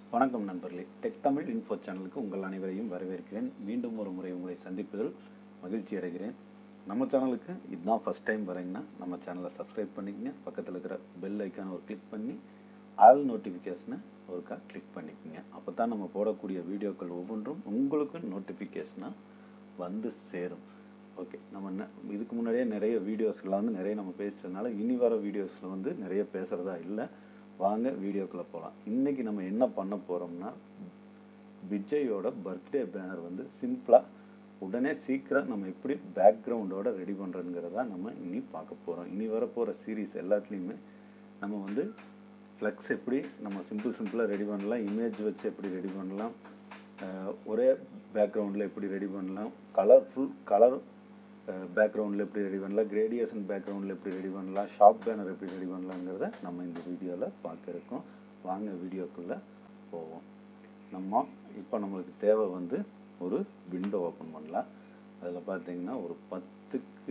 வணக்கம் நண்பர்களே tech Tamil info சேனலுக்கு உங்கள் அனைவரையும் வரவேற்கிறேன் மீண்டும் ஒரு முறை உங்களை சந்திப்பதில் மகிழ்ச்சி அடைகிறேன் நம்ம சேனலுக்கு இதுதான் ஃபஸ்ட் டைம் வரீங்கன்னா நம்ம சேனலை சப்ஸ்கிரைப் பண்ணிக்கங்க பக்கத்தில் இருக்கிற பெல் ஐக்கானை ஒரு கிளிக் பண்ணி ஆல் நோட்டிஃபிகேஷனை ஒருக்கா கிளிக் பண்ணிக்கோங்க அப்போ தான் நம்ம போடக்கூடிய வீடியோக்கள் ஒவ்வொன்றும் உங்களுக்கு நோட்டிஃபிகேஷனாக வந்து சேரும் ஓகே நம்ம ந- இதுக்கு முன்னாடியே நிறைய வீடியோஸ்லாம் வந்து நிறைய நம்ம பேசிட்டதுனால இனி வர வீடியோஸில் வந்து நிறைய பேசுகிறதா இல்லை வாங்க வீடியோக்குள்ளே போகலாம் இன்றைக்கி நம்ம என்ன பண்ண போகிறோம்னா விஜயோட பர்த்டே பேனர் வந்து சிம்பிளாக உடனே சீக்கிரம் நம்ம எப்படி பேக்ரவுண்டோட ரெடி பண்ணுறதுங்கிறதா நம்ம இனி பார்க்க போகிறோம் இனி வரப்போகிற சீரீஸ் எல்லாத்துலேயுமே நம்ம வந்து ஃப்ளெக்ஸ் எப்படி நம்ம சிம்பிள் சிம்பிளாக ரெடி பண்ணலாம் இமேஜ் வச்சு எப்படி ரெடி பண்ணலாம் அஹ் ஒரே பேக்ரவுண்டில் எப்படி ரெடி பண்ணலாம் கலர்ஃபுல் கலர் பேக்ரவுண்டில் எப்படி ரெடி பண்ணலாம் கிரேடியேஷன் பேக்ரவுண்டில் எப்படி ரெடி பண்ணலாம் ஷார்ப் பேனர் எப்படி ரெடி பண்ணலாங்கிறத நம்ம இந்த வீடியோவில் பார்க்க இருக்கோம் வாங்க வீடியோக்குள்ளே போவோம் நம்ம இப்போ நம்மளுக்கு தேவை வந்து ஒரு விண்டோ ஓப்பன் பண்ணலாம் அதில் பார்த்தீங்கன்னா ஒரு பத்துக்கு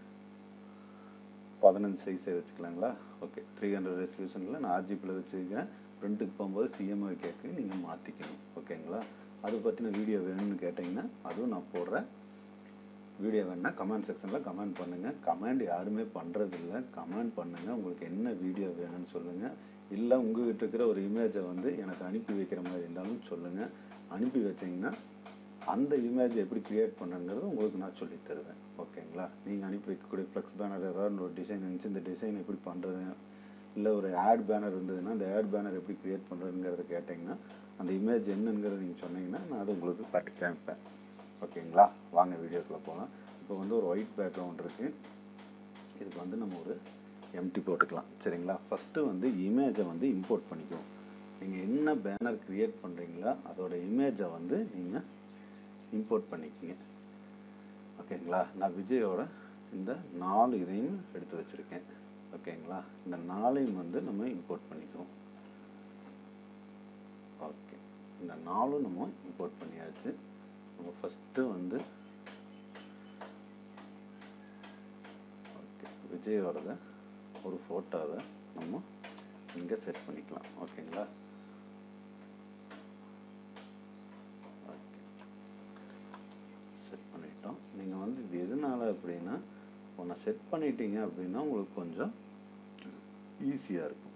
பதினஞ்சு சைஸே வச்சுக்கலாங்களா ஓகே த்ரீ ஹண்ட்ரட் ரெசல்யூஷனில் நான் ஆர்ஜிபியில் வச்சுருக்கேன் பிரிண்ட்டுக்கு போகும்போது சிஎம்ஐ கேட்கு நீங்கள் மாற்றிக்கணும் ஓகேங்களா அது பற்றின வீடியோ வேணும்னு கேட்டிங்கன்னா அதுவும் நான் போடுறேன் வீடியோ வேணுன்னா கமெண்ட் செக்ஷனில் கமெண்ட் பண்ணுங்கள் கமெண்ட் யாருமே பண்ணுறதில்ல கமெண்ட் பண்ணுங்கள் உங்களுக்கு என்ன வீடியோ வேணும்னு சொல்லுங்கள் இல்லை உங்ககிட்ட இருக்கிற ஒரு இமேஜை வந்து எனக்கு அனுப்பி வைக்கிற மாதிரி இருந்தாலும் சொல்லுங்கள் அனுப்பி வச்சிங்கன்னா அந்த இமேஜை எப்படி கிரியேட் பண்ணுங்கிறது உங்களுக்கு நான் சொல்லித் தருவேன் ஓகேங்களா நீங்கள் அனுப்பி வைக்கக்கூடிய ஃப்ளெக்ஸ் பேனர் ஏதாவது ஒரு டிசைன் இருந்துச்சு இந்த டிசைன் எப்படி பண்ணுறது இல்லை ஒரு ஆட் பேனர் இருந்ததுன்னா அந்த ஆட் பேனர் எப்படி கிரியேட் பண்ணுறதுங்கிறத கேட்டிங்கன்னா அந்த இமேஜ் என்னங்கிறத நீங்கள் சொன்னீங்கன்னா நான் அதை உங்களுக்கு காட்டி காமிப்பேன் ஓகேங்களா வாங்க வீடியோக்குள்ளே போகலாம் இப்போ வந்து ஒரு ஒயிட் பேக்ரவுண்ட் இருக்குது இதுக்கு வந்து நம்ம ஒரு எம்டி போட்டுக்கலாம் சரிங்களா ஃபஸ்ட்டு வந்து இமேஜை வந்து இம்போர்ட் பண்ணிக்குவோம் நீங்கள் என்ன பேனர் க்ரியேட் பண்ணுறீங்களோ அதோட இமேஜை வந்து நீங்கள் இம்போர்ட் பண்ணிக்கங்க ஓகேங்களா நான் விஜயோட இந்த நாலு இதையும் எடுத்து வச்சுருக்கேன் ஓகேங்களா இந்த நாளையும் வந்து நம்ம இம்போர்ட் பண்ணிக்குவோம் ஓகே இந்த நாலும் நம்ம இம்போர்ட் பண்ணியாச்சு நம்ம ஃபஸ்ட்டு வந்து ஓகே விஜயோடத ஒரு ஃபோட்டோவை நம்ம இங்கே செட் பண்ணிக்கலாம் ஓகேங்களா ஓகே செட் பண்ணிட்டோம் நீங்கள் வந்து இது எதனால அப்படின்னா ஒன்று செட் பண்ணிட்டீங்க அப்படின்னா உங்களுக்கு கொஞ்சம் ஈஸியாக இருக்கும்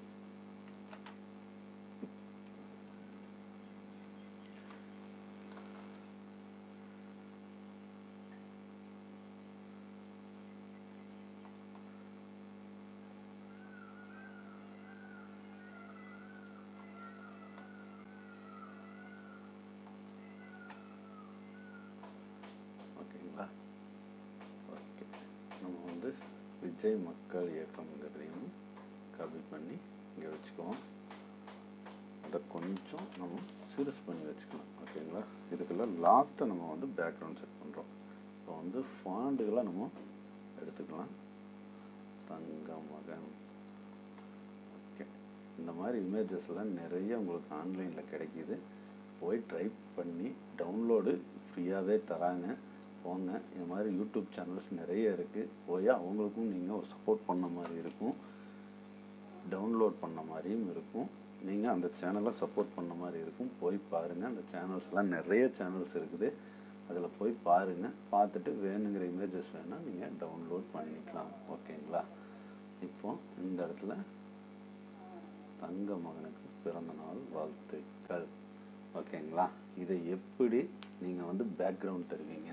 ஓகேங்களா ஓகே நம்ம வந்து விஜய் மக்கள் இயக்கம்ங்கிறதையும் காப்பி பண்ணி இங்கே வச்சுக்குவோம் அதை கொஞ்சம் நம்ம சிறுசு பண்ணி வச்சுக்கலாம் ஓகேங்களா இதுக்கெல்லாம் லாஸ்ட்டை நம்ம வந்து பேக்ரவுண்ட் செட் பண்ணுறோம் இப்போ வந்து ஃபாண்டுகளை நம்ம எடுத்துக்கலாம் தங்க மகன் ஓகே இந்த மாதிரி இமேஜஸ்லாம் நிறைய உங்களுக்கு ஆன்லைனில் கிடைக்கிது போய் ட்ரை பண்ணி டவுன்லோடு ஃப்ரீயாகவே தராங்க போங்க இந்த மாதிரி யூடியூப் சேனல்ஸ் நிறைய இருக்குது போய் அவங்களுக்கும் நீங்கள் ஒரு சப்போர்ட் பண்ண மாதிரி இருக்கும் டவுன்லோட் பண்ண மாதிரியும் இருக்கும் நீங்கள் அந்த சேனலை சப்போர்ட் பண்ண மாதிரி இருக்கும் போய் பாருங்கள் அந்த சேனல்ஸ்லாம் நிறைய சேனல்ஸ் இருக்குது அதில் போய் பாருங்கள் பார்த்துட்டு வேணுங்கிற இமேஜஸ் வேணால் நீங்கள் டவுன்லோட் பண்ணிக்கலாம் ஓகேங்களா இப்போ இந்த இடத்துல தங்க மகனுக்கு பிறந்த நாள் வாழ்த்துக்கள் ஓகேங்களா இதை எப்படி நீங்கள் வந்து பேக்ரவுண்ட் தருவீங்க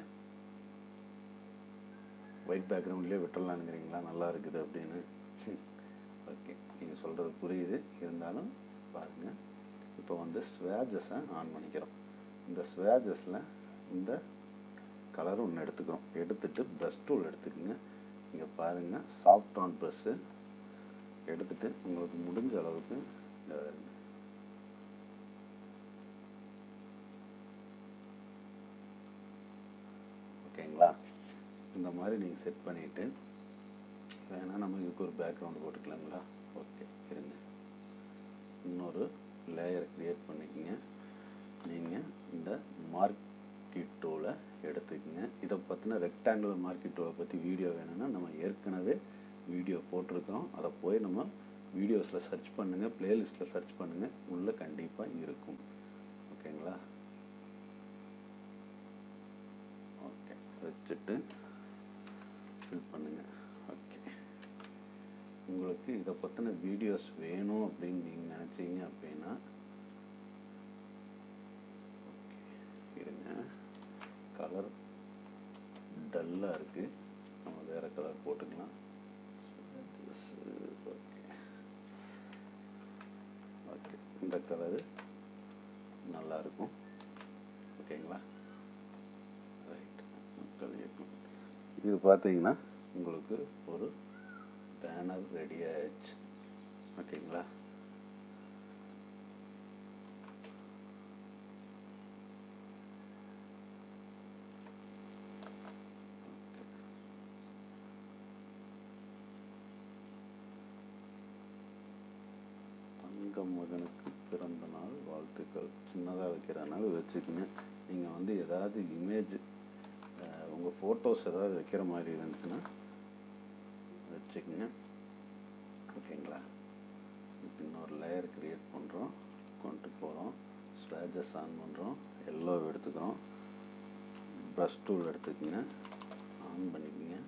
ஒயிட் பேக்ரவுண்ட்லேயே விட்டுடலான்னுங்கிறீங்களா நல்லா இருக்குது அப்படின்னு ஓகே நீங்கள் சொல்கிறது புரியுது இருந்தாலும் பாருங்கள் இப்போ வந்து ஸ்வேஜஸை ஆன் பண்ணிக்கிறோம் இந்த ஸ்வேஜஸில் இந்த கலர் ஒன்று எடுத்துக்கிறோம் எடுத்துட்டு ப்ரஷ் டூல் எடுத்துக்கோங்க இங்கே பாருங்கள் சாஃப்ட் ஆன் ப்ரஷ்ஷு எடுத்துட்டு உங்களுக்கு முடிஞ்ச அளவுக்கு இந்த ஓகேங்களா இந்த மாதிரி நீங்கள் செட் பண்ணிவிட்டு வேணால் நம்ம இதுக்கு ஒரு பேக்ரவுண்டு போட்டுக்கலாங்களா ஓகே இருங்க இன்னொரு லேயர் க்ரியேட் பண்ணிக்கங்க நீங்கள் இந்த மார்க்கெட் டூலை எடுத்துக்கங்க இதை பற்றின ரெக்டாங்குலர் மார்க்கெட் டூலை பற்றி வீடியோ வேணும்னா நம்ம ஏற்கனவே வீடியோ போட்டிருக்கோம் அதை போய் நம்ம வீடியோஸில் சர்ச் பண்ணுங்கள் ப்ளேலிஸ்ட்டில் சர்ச் பண்ணுங்கள் உள்ளே கண்டிப்பாக இருக்கும் இதை பற்றின வீடியோஸ் வேணும் அப்படின்னு நீங்கள் நினச்சிங்க அப்படின்னா இருங்க கலர் டல்லாக இருக்குது நம்ம வேறு கலர் போட்டுக்கலாம் ஓகே ஓகே இந்த கலரு நல்லா இருக்கும் ஓகேங்களா ரைட் மக்கள் இயக்கம் இது பார்த்தீங்கன்னா உங்களுக்கு ஒரு பேனர் ரெடி ஆயிடுச்சு ஓகேங்களா தங்க மகனுக்கு பிறந்த நாள் வாழ்த்துக்கள் சின்னதாக வைக்கிறனால வச்சுக்கோங்க நீங்கள் வந்து ஏதாவது இமேஜ் உங்கள் ஃபோட்டோஸ் ஏதாவது வைக்கிற மாதிரி இருந்துச்சுன்னா வச்சுக்கோங்க ஓகேங்களா இப்போ இன்னொரு லேயர் க்ரியேட் பண்ணுறோம் கொண்டு போகிறோம் ஸ்வேஜஸ் ஆன் பண்ணுறோம் எல்லோ எடுத்துக்கிறோம் ப்ரஷ் டூல் எடுத்துக்கோங்க ஆன் பண்ணிக்கோங்க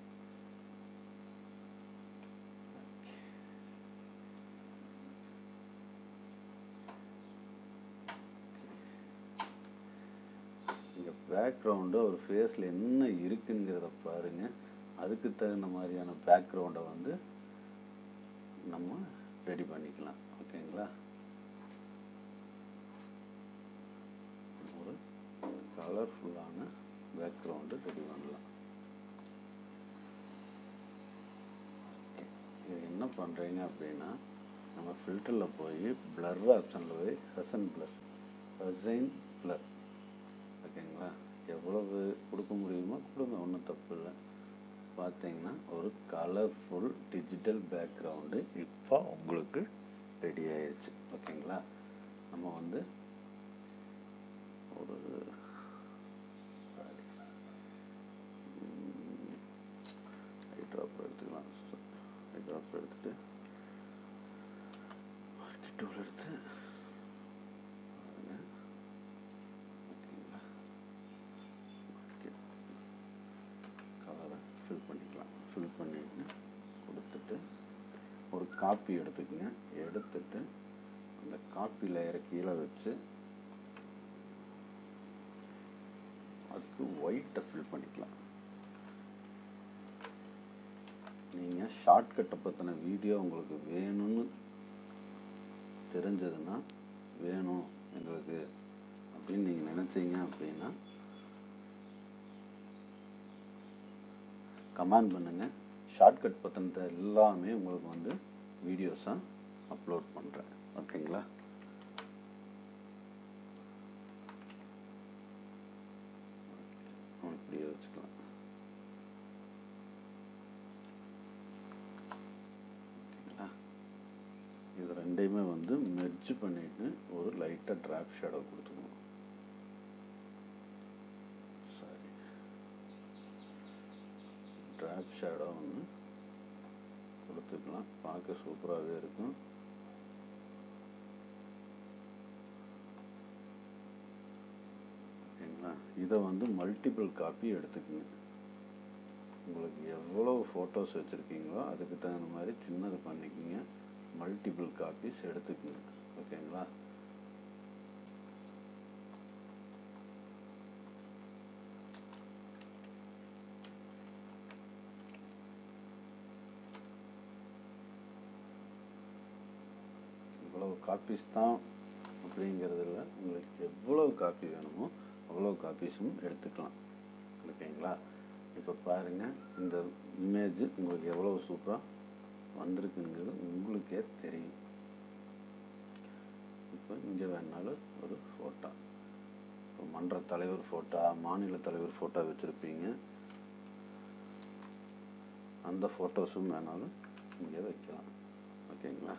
இங்கே பேக்ரவுண்டு ஒரு ஃபேஸில் என்ன இருக்குங்கிறத பாருங்கள் அதுக்கு தகுந்த மாதிரியான பேக்ரவுண்டை வந்து நம்ம ரெடி பண்ணிக்கலாம் ஓகேங்களா ஒரு கலர்ஃபுல்லான பேக்ரவுண்டு ரெடி பண்ணலாம் Okay. இது என்ன பண்ணுறீங்க அப்படின்னா நம்ம ஃபில்டரில் போய் பிளர் ஆப்ஷனில் போய் ஹசன் பிளர் ஹசைன் பிளர் ஓகேங்களா எவ்வளவு கொடுக்க முடியுமோ கொடுங்க ஒன்றும் தப்பு இல்லை பார்த்தீங்கன்னா ஒரு கலர்ஃபுல் டிஜிட்டல் பேக்ரவுண்டு இப்போ உங்களுக்கு ரெடி ஆயிடுச்சு ஓகேங்களா நம்ம வந்து ஒரு ஐ ட்ராப் எடுத்துக்கலாம் ஐ ட்ராப் எடுத்துட்டு மார்க்கெட் டூல் எடுத்து பாருங்க. ஓகேங்களா மார்க்கெட் கலரை ஃபில் பண்ணிக்கலாம் ஃபில் பண்ணிட்டு கொடுத்துட்டு ஒரு காப்பி எடுத்துக்கங்க எடுத்துட்டு அந்த காப்பி லேயரை கீழே வச்சு அதுக்கு ஒயிட்டை ஃபில் பண்ணிக்கலாம் நீங்கள் ஷார்ட்கட்டை பற்றின வீடியோ உங்களுக்கு வேணும்னு தெரிஞ்சதுன்னா வேணும் எங்களுக்கு அப்படின்னு நீங்கள் நினச்சிங்க அப்படின்னா கமெண்ட் பண்ணுங்கள் ஷார்ட்கட் பற்றினது எல்லாமே உங்களுக்கு வந்து வீடியோஸாக அப்லோட் பண்ணுறேன் ஓகேங்களா இப்படியே வச்சுக்கலாம் ஓகேங்களா இது ரெண்டையுமே வந்து மெர்ஜ் பண்ணிட்டு ஒரு லைட்டாக ட்ராப் ஷேடோ கொடுத்துக்கணும் சரி ட்ராப் ஷேடோ ஒன்று கொடுத்துக்கலாம் பார்க்க சூப்பராகவே இருக்கும் ஓகேங்களா இதை வந்து மல்டிபிள் காப்பி எடுத்துக்கங்க உங்களுக்கு எவ்வளோ ஃபோட்டோஸ் வச்சுருக்கீங்களோ அதுக்கு தகுந்த மாதிரி சின்னது பண்ணிக்கிங்க மல்டிபிள் காப்பீஸ் எடுத்துக்கங்க ஓகேங்களா இவ்வளவு காப்பீஸ் தான் அப்படிங்கிறது இல்லை உங்களுக்கு எவ்வளவு காப்பி வேணுமோ அவ்வளோ காப்பீஸும் எடுத்துக்கலாம் ஓகேங்களா இப்போ பாருங்கள் இந்த இமேஜ் உங்களுக்கு எவ்வளோ சூப்பராக வந்திருக்குங்கிறது உங்களுக்கே தெரியும் இப்போ இங்கே வேணாலும் ஒரு ஃபோட்டோ இப்போ மன்ற தலைவர் ஃபோட்டோ மாநில தலைவர் ஃபோட்டோ வச்சுருப்பீங்க அந்த ஃபோட்டோஸும் வேணாலும் இங்கே வைக்கலாம் ஓகேங்களா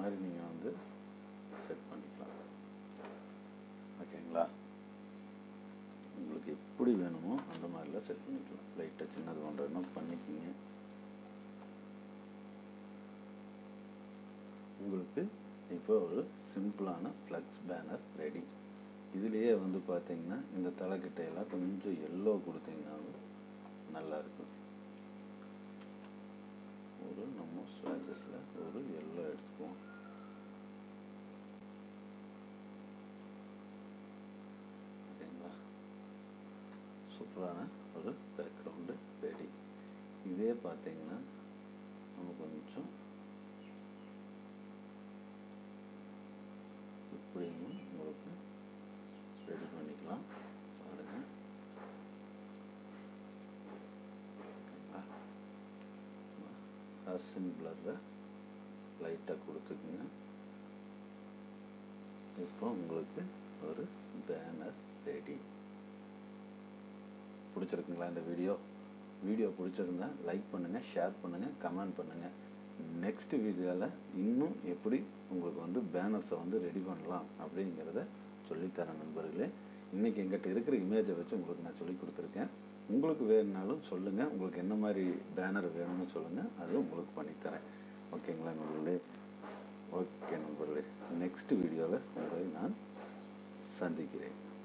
மாதிரி நீங்கள் வந்து செட் பண்ணிக்கலாம் ஓகேங்களா உங்களுக்கு எப்படி வேணுமோ அந்த மாதிரிலாம் செட் பண்ணிக்கலாம் லைட்டாக சின்னது பண்ணுறதுனா பண்ணிக்கிங்க உங்களுக்கு இப்போ ஒரு சிம்பிளான ஃப்ளக்ஸ் பேனர் ரெடி இதுலேயே வந்து பார்த்தீங்கன்னா இந்த தலைக்கிட்டையெல்லாம் கொஞ்சம் எல்லோ கொடுத்தீங்கன்னாலும் நல்லா இருக்கும் ஒரு நம்ம ஸ்வேச்சஸில் ஒரு எல்லோ எடுத்துக்குவோம் ஓகேங்களா சூப்பரான ஒரு பேக்ரவுண்டு ரெடி இதே பார்த்தீங்கன்னா நம்ம கொஞ்சம் இப்படியும் உங்களுக்கு ரெடி பண்ணிக்கலாம் பாருங்க சிம்பிளரில் லைட்டாக கொடுத்துக்குங்க இப்போ உங்களுக்கு ஒரு பேனர் ரெடி பிடிச்சிருக்குங்களா இந்த வீடியோ வீடியோ பிடிச்சிருந்தா லைக் பண்ணுங்கள் ஷேர் பண்ணுங்கள் கமெண்ட் பண்ணுங்கள் நெக்ஸ்ட் வீடியோவில் இன்னும் எப்படி உங்களுக்கு வந்து பேனர்ஸை வந்து ரெடி பண்ணலாம் அப்படிங்கிறத சொல்லித்தரேன் நண்பர்களே இன்றைக்கி எங்கிட்ட இருக்கிற இமேஜை வச்சு உங்களுக்கு நான் சொல்லி கொடுத்துருக்கேன் உங்களுக்கு வேணுனாலும் சொல்லுங்கள் உங்களுக்கு என்ன மாதிரி பேனர் வேணும்னு சொல்லுங்கள் அது உங்களுக்கு பண்ணித்தரேன் ஓகேங்களா நண்பர்களே ஓகே நண்பர்களே நெக்ஸ்ட் வீடியோவில் உங்களை நான் சந்திக்கிறேன்